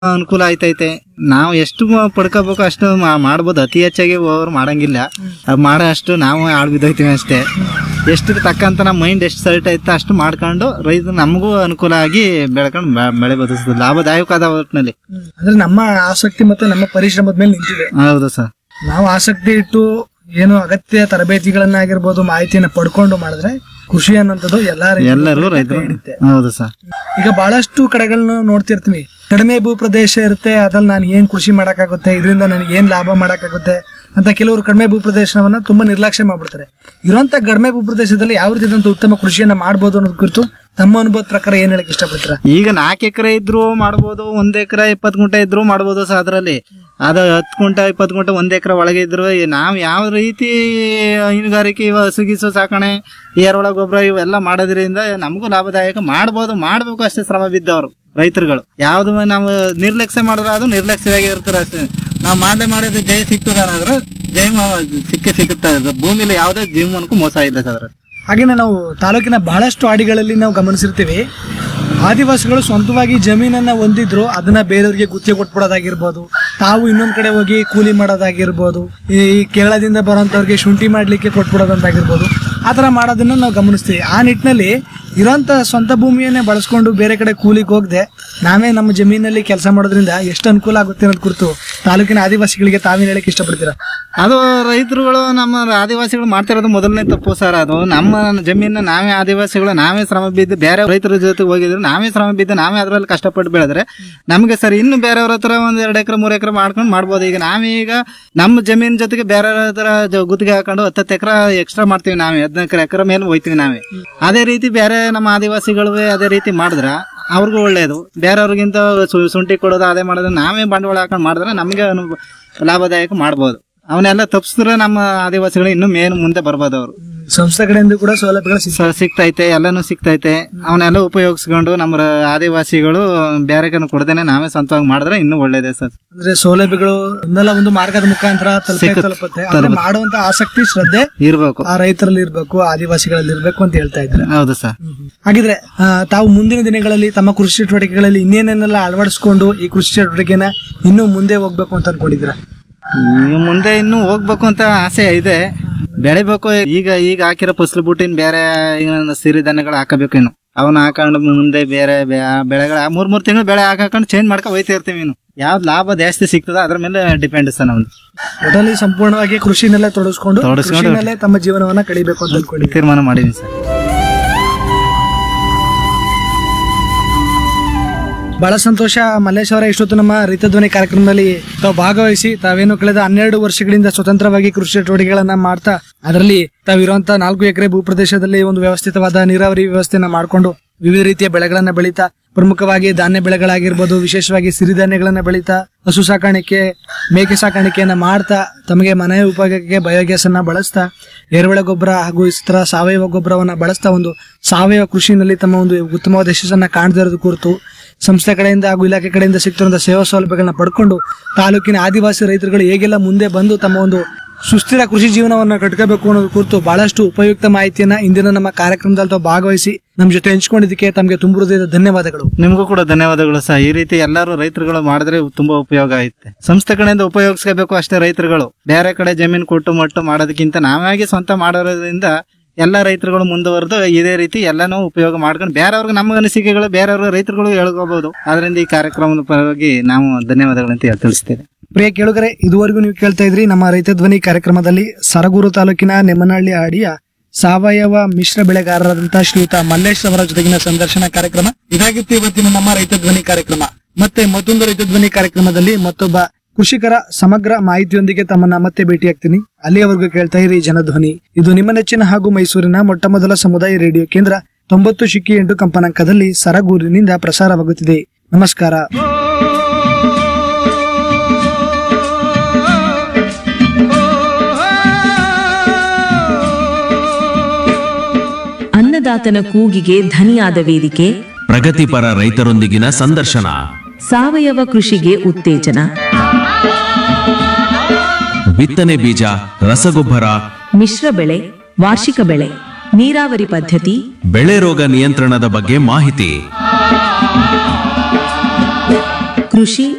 ಅನುಕೂಲ ಆಯ್ತೈತೆ ನಾವು ಎಷ್ಟು ಮ- ಪಡ್ಕೋಬೇಕು ಅಷ್ಟು ಮಾ- ಮಾಡ್ಬೋದು ಅತಿ ಹೆಚ್ಚಾಗಿ ಅವ್ರು ಮಾಡಂಗಿಲ್ಲ ಅದು ಮಾಡೋ ಅಷ್ಟು ನಾವು ಆಳ್ ಬಿದ್ದೋಯ್ತೀವಿ ಅಷ್ಟೇ ಎಷ್ಟು ತಕ್ಕಂತ ನಮ್ಮ ಮೈಂಡ್ ಎಷ್ಟು ಸೈಟ್ ಐತೆ ಅಷ್ಟು ಮಾಡ್ಕೊಂಡು ರೈತ ನಮಗೂ ಅನುಕೂಲ ಆಗಿ ಬೆಳ್ಕೊಂಡು ಬೆ- ಬೆಳೆ ಬದುಕಿಸ್ತದೆ ಲಾಭದಾಯಕ ಒಟ್ಟಿನಲ್ಲಿ ಅಂದ್ರೆ ನಮ್ಮ ಆಸಕ್ತಿ ಮತ್ತೆ ನಮ್ಮ ಪರಿಶ್ರಮದ ಮೇಲೆ ನಿಂತಿದೆ ಹೌದು ಸರ್ ನಾವು ಆಸಕ್ತಿ ಇಟ್ಟು ಏನು ಅಗತ್ಯ ತರಬೇತಿಗಳನ್ನಾಗಿರ್ಬೋದು ಮಾಹಿತಿಯನ್ನ ಪಡ್ಕೊಂಡು ಮಾಡಿದ್ರೆ ಕೃಷಿ ಅನ್ನೋಂಥದ್ದು ಎಲ್ಲಾ ರೈತರಿಗೂ ಎಲ್ಲರೂ ಕೈ ರೈತರು ಹಿಡಿಯುತ್ತೆ. ಹೌದು ಸರ್ ಈಗ ಬಹಳಷ್ಟು ಕಡೆಗಳನ್ನ ನೋಡ್ತಿರ್ತೀವಿ ಕಡಿಮೆ ಭೂ ಪ್ರದೇಶ ಇರುತ್ತೆ ಅದ್ರಲ್ಲಿ ನಾನು ಏನ್ ಕೃಷಿ ಮಾಡಕ್ಕಾಗುತ್ತೆ ಇದರಿಂದ ನನಗೆ ಏನ್ ಲಾಭ ಮಾಡಕ್ಕಾಗುತ್ತೆ ಅಂತ ಕೆಲವರು ಕಡಿಮೆ ಭೂ ಪ್ರದೇಶವನ್ನ ತುಂಬಾ ನಿರ್ಲಕ್ಷ್ಯ ಮಾಡ್ಬಿಡ್ತಾರೆ ಇರುವಂತ ಕಡಿಮೆ ಭೂ ಪ್ರದೇಶದಲ್ಲಿ ಯಾವ ರೀತಿಯಾದಂತ ಉತ್ತಮ ಕೃಷಿಯನ್ನ ಮಾಡ್ಬೋದು ಅನ್ನೋದ್ ಕುರಿತು ತಮ್ಮ ಅನುಭವದ ಪ್ರಕಾರ ಏನ್ ಹೇಳಕ್ ಇಷ್ಟಪಡ್ತೀರಾ ಈಗ ನಾಲ್ಕು ಎಕರೆ ಇದ್ರು ಮಾಡ್ಬೋದು ಒಂದ್ ಎಕರೆ ಇಪ್ಪತ್ತು ಗುಂಟೆ ಇದ್ರು ಮಾಡ್ಬೋದು ಸರ್ ಅದರಲ್ಲಿ ಅದು ಹತ್ತು ಗುಂಟೆ ಇಪ್ಪತ್ತು ಗುಂಟೆ ಒಂದ್ ಎಕರೆ ಒಳಗೆ ಇದ್ರು ಈ ನಾವ್ ಯಾವ ರೀತಿ ಹೈನುಗಾರಿಕೆ ಇವ ಹಸುಗಿಸು ಸಾಕಣೆ ಏರೊಳ ಗೊಬ್ಬರ ಇವೆಲ್ಲ ಮಾಡೋದ್ರಿಂದ ನಮಗೂ ಲಾಭದಾಯಕ ಮಾಡ್ಬೋದು ಮಾಡ್ಬೇಕು ಅಷ್ಟೇ ಶ್ರಮ ಬಿದ್ದವರು ರೈತರುಗಳು ಯಾವ್ದು ನಾವು ನಿರ್ಲಕ್ಷ್ಯ ಮಾಡಿದ್ರೆ ಅದು ನಿರ್ಲಕ್ಷ್ಯವಾಗಿ ಇರ್ತಾರೆ ಅಷ್ಟೇ ನಾವು ಮಾಡದೆ ಮಾಡಿದ್ರೆ ಜಯ ಸಿಗ್ತದ ಅನ್ನೋದ್ರೆ ಜಯ ಮ- ಸಿಕ್ಕೇ ಸಿಗುತ್ತೆ ಅದು ಭೂಮಿಲಿ ಯಾವುದೇ ಜೀವನಕ್ಕೂ ಮೋಸ ಇಲ್ಲ ಸರ್ ಅದ್ರಲ್ಲಿ. ಹಾಗೇನೆ ನಾವು ತಾಲೂಕಿನ ಬಹಳಷ್ಟು ಹಾಡಿಗಳಲ್ಲಿ ನಾವು ಗಮನಿಸಿರ್ತೀವಿ ಆದಿವಾಸಿಗಳು ಸ್ವಂತವಾಗಿ ಜಮೀನನ್ನ ಹೊಂದಿದ್ರು ಅದನ್ನ ಬೇರೆಯವರಿಗೆ ಗುತ್ತಿಗೆ ಕೊಟ್ಬಿಡೋದಾಗಿರ್ಬೋದು ತಾವು ಇನ್ನೊಂದ್ ಕಡೆ ಹೋಗಿ ಕೂಲಿ ಮಾಡೋದಾಗಿರ್ಬೋದು ಈ ಕೇರಳದಿಂದ ಬರೋಂಥವ್ರಿಗೆ ಶುಂಠಿ ಮಾಡ್ಲಿಕ್ಕೆ ಕೊಟ್ಬಿಡೋದಂತಾಗಿರ್ಬೋದು ಆ ಥರ ಮಾಡೋದನ್ನ ನಾವು ಗಮನಿಸ್ತೀವಿ ಆ ನಿಟ್ಟಿನಲ್ಲಿ ಇರೋಂಥ ಸ್ವಂತ ಭೂಮಿಯನ್ನೇ ಬಳಸ್ಕೊಂಡು ಬೇರೆ ಕಡೆ ಕೂಲಿಗೆ ಹೋಗದೆ ನಾವೇ ನಮ್ಮ ಜಮೀನಲ್ಲಿ ಕೆಲಸ ಮಾಡೋದ್ರಿಂದ ಎಷ್ಟು ಅನುಕೂಲ ಆಗುತ್ತೆ ಅನ್ನೋದು ಕುರಿತು ತಾಲೂಕಿನ ಆದಿವಾಸಿಗಳಿಗೆ ತಾವೇನು ಹೇಳಕ್ ಇಷ್ಟಪಡ್ತೀರಾ ಅದು ರೈತರುಗಳು ನಮ್ಮ ಆದಿವಾಸಿಗಳು ಮಾಡ್ತಿರೋದು ಮೊದಲನೇ ತಪ್ಪು ಸರ್ ಅದು ನಮ್ಮ ಜಮೀನ ನಾವೇ ಆದಿವಾಸಿಗಳು ನಾವೇ ಶ್ರಮ ಬಿದ್ದು ಬೇರೆ ರೈತರ ಜೊತೆ ಹೋಗಿದ್ರೆ ನಾವೇ ಶ್ರಮ ಬಿದ್ದು ನಾವೇ ಅದ್ರಲ್ಲಿ ಕಷ್ಟಪಟ್ಟು ಬೆಳೆದ್ರೆ ನಮಗೆ ಸರ್ ಇನ್ನು ಬೇರೆಯವ್ರ ಹತ್ರ ಒಂದ್ ಎರಡು ಎಕರೆ ಮೂರು ಎಕರೆ ಮಾಡ್ಕೊಂಡು ಮಾಡ್ಬೋದು ಈಗ ನಾವೀಗ ನಮ್ಮ ಜಮೀನ್ ಜೊತೆಗೆ ಬೇರೆ ಹತ್ರ ಜ- ಗುತ್ತಿಗೆ ಹಾಕೊಂಡು ಹತ್ತತ್ತು ಎಕರೆ ಎಕ್ಸ್ಟ್ರಾ ಮಾಡ್ತೀವಿ ನಾವೇ ಹದಿನಾಲ್ಕು ಎಕರೆ ಮೇಲೆ ಹೋಯ್ತೀವಿ ನಾವೇ ಅದೇ ರೀತಿ ಬೇರೆ ನಮ್ಮ ಆದಿವಾಸಿಗಳು ಅದೇ ರೀತಿ ಮಾಡಿದ್ರ ಅವ್ರಿಗೂ ಒಳ್ಳೇದು ಬೇರೆಯವ್ರಿಗಿಂತ ಸು- ಶುಂಠಿ ಕೊಡೋದು ಅದೇ ಮಾಡೋದು ನಾವೇ ಬಂಡವಾಳ ಹಾಕೊಂಡು ಮಾಡಿದ್ರೆ ನಮಗೆ ಅನು ಲಾಭದಾಯಕ ಮಾಡ್ಬೋದು ಅವನ್ನೆಲ್ಲ ತಪ್ಪಿಸಿದ್ರೆ ನಮ್ಮ ಆದಿವಾಸಿಗಳು ಇನ್ನೂ ಮೇನ್ ಮುಂದೆ ಬರ್ಬೋದು ಅವರು ಸಂಸ್ಥೆ ಕಡೆಯಿಂದ ಕೂಡ ಸೌಲಭ್ಯಗಳು ಸಿಗ್ತವೆ ಸಿಗ್ತೈತೆ ಎಲ್ಲಾನು ಸಿಗ್ತೈತೆ ಅವನ್ನೆಲ್ಲ ಉಪಯೋಗಿಸ್ಕೊಂಡು ನಮ್ಮ ರ- ಆದಿವಾಸಿಗಳು ಬೇರೆ ಕಡೆ ಕೊಡದೇನೆ ನಾವೇ ಸ್ವಂತವಾಗಿ ಮಾಡಿದ್ರೆ ಇನ್ನೂ ಒಳ್ಳೇದೇ ಸರ್ ಅಂದ್ರೆ ಸೌಲಭ್ಯಗಳು ಒಂದಲ್ಲ ಒಂದು ಮಾರ್ಗದ ಮುಖಾಂತರ ತಲುಪೇ ಸಿಕ್ಕುತ್ತೆ. ತಲುಪುತ್ತೆ ಆದ್ರೆ ಮಾಡುವಂತ ಆಸಕ್ತಿ ಶ್ರದ್ಧೆ ಇರ್ಬೇಕು ಆ ರೈತರಲ್ಲಿ ಇರ್ಬೇಕು ಆದಿವಾಸಿಗಳಲ್ಲಿ ಇರ್ಬೇಕು ಅಂತ ಹೇಳ್ತಾ ಇದ್ದಾರೆ ಹೌದು ಸರ್ ಹಾಗಿದ್ರೆ ಆ, ತಾವು ಮುಂದಿನ ದಿನಗಳಲ್ಲಿ ತಮ್ಮ ಕೃಷಿ ಚಟುವಟಿಕೆಗಳಲ್ಲಿ ಇನ್ನೇನೇನೆಲ್ಲ ಅಳವಡಿಸ್ಕೊಂಡು ಈ ಕೃಷಿ ಚಟುವಟಿಕೆನ ಇನ್ನೂ ಮುಂದೆ ಹೋಗ್ಬೇಕು ಅಂತ ಅನ್ಕೊಂಡಿದ್ದೀರಾ ಈಗ ಮುಂದೆ ಇನ್ನೂ ಹೋಗ್ಬೇಕು ಅಂತ ಆಸೆ ಇದೆ ಬೆಳಿಬೇಕು ಈಗ ಈಗ ಹಾಕಿರೋ ಫಸಲು ಬಿಟ್ಟಿನ ಬೇರೆ ಈಗ ಸಿರಿಧಾನ್ಯಗಳು ಹಾಕಬೇಕು ಇನ್ನು ಅವನ್ನ ಹಾಕೊಂಡು ಮುಂದೆ ಬೇರೆ ಬೆ- ಬೆಳೆಗಳ ಮೂರ್ ಮೂರ್ ತಿಂಗಳು ಬೆಳೆ ಹಾಕೊಂಡು ಚೇಂಜ್ ಮಾಡ್ಕೊಂಡು ಹೋಯ್ತಾ ಇರ್ತೀವಿ ಇನ್ನು ಯಾವ್ದು ಲಾಭ ಜಾಸ್ತಿ ಸಿಗ್ತದ ಅದ್ರ ಮೇಲೆ ಡಿಪೆಂಡ್ ಸರ್ ನಮ್ದು ಒಟ್ಟಲ್ಲಿ ಸಂಪೂರ್ಣವಾಗಿ ಕೃಷಿನಲ್ಲೇ ತೊಡಗಿಸ್ಕೊಂಡು ತೊಡಗಿಸ್ಕೊಂಡು- ಕೃಷಿನಲ್ಲೇ ತಮ್ಮ ಜೀವನವನ್ನ ಕಳಿಬೇಕು ಅಂತ ಅನ್ಕೊಂಡಿದ್ದೀವಿ ತೀರ್ಮಾನ ಮಾಡಿದೀನಿ ಸರ್ ಬಹಳ ಸಂತೋಷ ಮಲ್ಲೇಶ್ ಅವರ ಇಷ್ಟೊತ್ತು ನಮ್ಮ ರೈತ ಧ್ವನಿ ಕಾರ್ಯಕ್ರಮದಲ್ಲಿ ತಾವು ಭಾಗವಹಿಸಿ ತಾವೇನು ಕಳೆದ ಹನ್ನೆರಡು ವರ್ಷಗಳಿಂದ ಸ್ವತಂತ್ರವಾಗಿ ಕೃಷಿ ಚಟುವಟಿಕೆಗಳನ್ನ ಮಾಡ್ತಾ ಅದರಲ್ಲಿ ತಾವಿರುವಂತಹ ನಾಲ್ಕು ಎಕರೆ ಭೂಪ್ರದೇಶದಲ್ಲಿ ಒಂದು ವ್ಯವಸ್ಥಿತವಾದ ನೀರಾವರಿ ವ್ಯವಸ್ಥೆಯನ್ನ ಮಾಡಿಕೊಂಡು ವಿವಿಧ ರೀತಿಯ ಬೆಳೆಗಳನ್ನ ಬೆಳೀತಾ ಪ್ರಮುಖವಾಗಿ ಧಾನ್ಯ ಬೆಳೆಗಳಾಗಿರ್ಬೋದು ವಿಶೇಷವಾಗಿ ಸಿರಿಧಾನ್ಯಗಳನ್ನ ಬೆಳೀತಾ ಹಸು ಸಾಕಾಣಿಕೆ ಮೇಕೆ ಸಾಕಾಣಿಕೆಯನ್ನ ಮಾಡ್ತಾ ತಮಗೆ ಮನೆ ಉಪಯೋಗಕ್ಕೆ ಬಯೋಗ್ಯಾಸ್ ಅನ್ನ ಬಳಸ್ತಾ ಎರೆಹುಳ ಗೊಬ್ಬರ ಹಾಗೂ ಇತರ ಸಾವಯವ ಗೊಬ್ಬರವನ್ನ ಬಳಸ್ತಾ ಒಂದು ಸಾವಯವ ಕೃಷಿನಲ್ಲಿ ತಮ್ಮ ಒಂದು ಉತ್ತಮವಾದ ಯಶಸ್ಸನ್ನ ಕಾಣ್ದಿರೋದು ಕುರಿತು ಸಂಸ್ಥೆ ಕಡೆಯಿಂದ ಹಾಗೂ ಇಲಾಖೆ ಕಡೆಯಿಂದ ಸಿಗ್ತಿರುವಂತಹ ಸೇವಾ ಸೌಲಭ್ಯಗಳನ್ನ ಪಡ್ಕೊಂಡು ತಾಲೂಕಿನ ಆದಿವಾಸಿ ರೈತರುಗಳು ಹೇಗೆಲ್ಲ ಮುಂದೆ ಬಂದು ತಮ್ಮ ಒಂದು ಸುಸ್ಥಿರ ಕೃಷಿ ಜೀವನವನ್ನ ಕಟ್ಕೋಬೇಕು ಅನ್ನೋದು ಕುರಿತು ಬಹಳಷ್ಟು ಉಪಯುಕ್ತ ಮಾಹಿತಿಯನ್ನ ಇಂದಿನ ನಮ್ಮ ಕಾರ್ಯಕ್ರಮದಲ್ಲಿ ತಾವು ಭಾಗವಹಿಸಿ ನಮ್ಮ ಜೊತೆ ಹಂಚಿಕೊಂಡಿದ್ದಕ್ಕೆ ತಮಗೆ ತುಂಬ ಹೃದಯದ ಧನ್ಯವಾದಗಳು ನಿಮಗೂ ಕೂಡ ಧನ್ಯವಾದಗಳು ಸಹ ಈ ರೀತಿ ಎಲ್ಲರೂ ರೈತರುಗಳು ಮಾಡಿದ್ರೆ ತುಂಬಾ ಉಪಯೋಗ ಐತೆ ಸಂಸ್ಥೆ ಕಡೆಯಿಂದ ಉಪಯೋಗಿಸ್ಕೋಬೇಕು ಅಷ್ಟೇ ರೈತರುಗಳು ಬೇರೆ ಕಡೆ ಜಮೀನು ಕೊಟ್ಟು ಮಟ್ಟು ಮಾಡೋದಕ್ಕಿಂತ ನಾವಾಗಿ ಸ್ವಂತ ಮಾಡೋದ್ರಿಂದ ಎಲ್ಲ ರೈತರುಗಳು ಮುಂದುವರೆದು ಇದೇ ರೀತಿ ಎಲ್ಲಾನು ಉಪಯೋಗ ಮಾಡ್ಕೊಂಡು ಬೇರೆಯವ್ರಿಗೆ ನಮ್ಮ ಅನಿಸಿಕೆಗಳು ಬೇರೆಯವ್ರಿಗೆ ರೈತರುಗಳು ಹೇಳ್ಕೋಬಹುದು ಅದರಿಂದ ಈ ಕಾರ್ಯಕ್ರಮದ ಪರವಾಗಿ ನಾವು ಧನ್ಯವಾದಗಳಂತ ಹೇಳಿ ತಿಳಿಸ್ತೇವೆ ಪ್ರಿಯ ಕೇಳುಗರೆ ಇದುವರೆಗೂ ನೀವು ಕೇಳ್ತಾ ಇದ್ರಿ ನಮ್ಮ ರೈತ ಧ್ವನಿ ಕಾರ್ಯಕ್ರಮದಲ್ಲಿ ಸರಗೂರು ತಾಲೂಕಿನ ನೆಮ್ಮನಹಳ್ಳಿ ಆಡಿಯ ಸಾವಯವ ಮಿಶ್ರ ಬೆಳೆಗಾರರಾದಂತಹ ಶ್ರೀಯುತ ಮಲ್ಲೇಶ್ ಅವರ ಜೊತೆಗಿನ ಸಂದರ್ಶನ ಕಾರ್ಯಕ್ರಮ ಇದಾಗಿತ್ತು ಇವತ್ತಿನ ನಮ್ಮ ರೈತ ಧ್ವನಿ ಕಾರ್ಯಕ್ರಮ ಮತ್ತೆ ಮತ್ತೊಂದು ರೈತ ಧ್ವನಿ ಕಾರ್ಯಕ್ರಮದಲ್ಲಿ ಮತ್ತೊಬ್ಬ ಕೃಷಿಕರ ಸಮಗ್ರ ಮಾಹಿತಿಯೊಂದಿಗೆ ತಮ್ಮನ್ನ ಮತ್ತೆ ಭೇಟಿಯಾಗ್ತೀನಿ ಅಲ್ಲಿಯವರೆಗೂ ಕೇಳ್ತಾ ಇರಿ ಜನಧ್ವನಿ ಇದು ನಿಮ್ಮ ನೆಚ್ಚಿನ ಹಾಗೂ ಮೈಸೂರಿನ ಮೊಟ್ಟ ಮೊದಲ ಸಮುದಾಯ ರೇಡಿಯೋ ಕೇಂದ್ರ ತೊಂಬತ್ತು ಶಿಕ್ಕಿ ಎಂಟು ಕಂಪನಾಂಕದಲ್ಲಿ ಸರಗೂರಿನಿಂದ ಪ್ರಸಾರವಾಗುತ್ತಿದೆ ನಮಸ್ಕಾರ ಅನ್ನದಾತನ ಕೂಗಿಗೆ ಧನಿಯಾದ ವೇದಿಕೆ ಪ್ರಗತಿಪರ ರೈತರೊಂದಿಗಿನ ಸಂದರ್ಶನ ಸಾವಯವ ಕೃಷಿಗೆ ಉತ್ತೇಜನ ಬಿತ್ತನೆ ಬೀಜ ರಸಗೊಬ್ಬರ ಮಿಶ್ರ ಬೆಳೆ ವಾರ್ಷಿಕ ಬೆಳೆ ನೀರಾವರಿ ಪದ್ಧತಿ ಬೆಳೆ ರೋಗ ನಿಯಂತ್ರಣದ ಬಗ್ಗೆ ಮಾಹಿತಿ ಕೃಷಿ